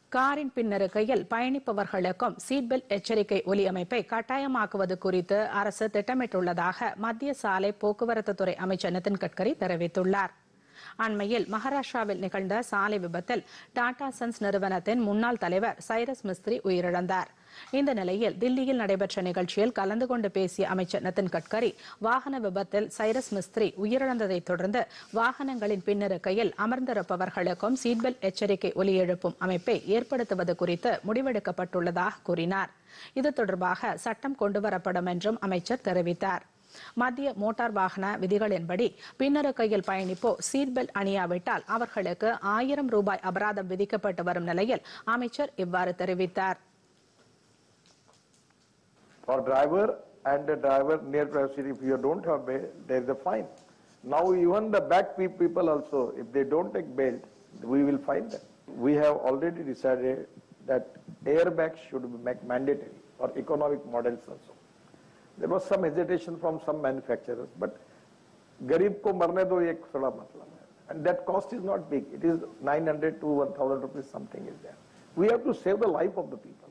காரின் பின்னிருக்கையில் பயணிப்பவர்களுக்கும் seat belt எச்சரிக்கை ஒலி அமைப்பை கட்டாயமாக்குவது குறித்து அரசு திட்டமிட்டுள்ளதாக மத்திய சாலை போக்குவரத்து துறை அமைச்சர் நிதின் கட்கரி தெரிவித்துள்ளார் அண்மையில் மகாராஷ்டிராவில் நிகழ்ந்த சாலை விபத்தில் டாடா சன்ஸ் நிறுவனத்தின் முன்னாள் தலைவர் சைரஸ் மிஸ்திரி உயிரிழந்தார் இந்த நிலையில் தில்லியில் நடைபெற்ற நிகழ்ச்சியில் கலந்து கொண்டு பேசிய அமைச்சர் நிதின் கட்கரி வாகன விபத்தில் சைரஸ் மிஸ்திரி உயிரிழந்ததைத் தொடர்ந்து வாகனங்களின் பின்னிருக்கையில் அமர்ந்திருப்பவர்களுக்கும் சீட் பெல்ட் எச்சரிக்கை ஒலி எழுப்பும் அமைப்பை ஏற்படுத்துவது குறித்து முடிவெடுக்கப்பட்டுள்ளதாக கூறினார் இது தொடர்பாக சட்டம் கொண்டுவரப்படும் என்றும் அமைச்சர் தெரிவித்தார் மத்திய மோட்டார் வாகன விதிகளின்படி பின்னருக்கையில் பயணிப்போ சீட் பெல்ட் அணியாவிட்டால் அவர்களுக்கு ஆயிரம் ரூபாய் அபராதம் விதிக்கப்பட்டு வரும் நிலையில் அமைச்சர் இவ்வாறு தெரிவித்தார் For driver and the driver near privacy, if you don't have bail, there is a fine. Now even the back pe- people also, if they don't take belt, we will fine them. We have already decided that airbags should be make mandatory for economic models also. There was some hesitation from some manufacturers, but गरीब को मरने दो ये थोड़ा मतलब है and that cost is not big it is 900 to 1000 rupees something is there we have to save the life of the people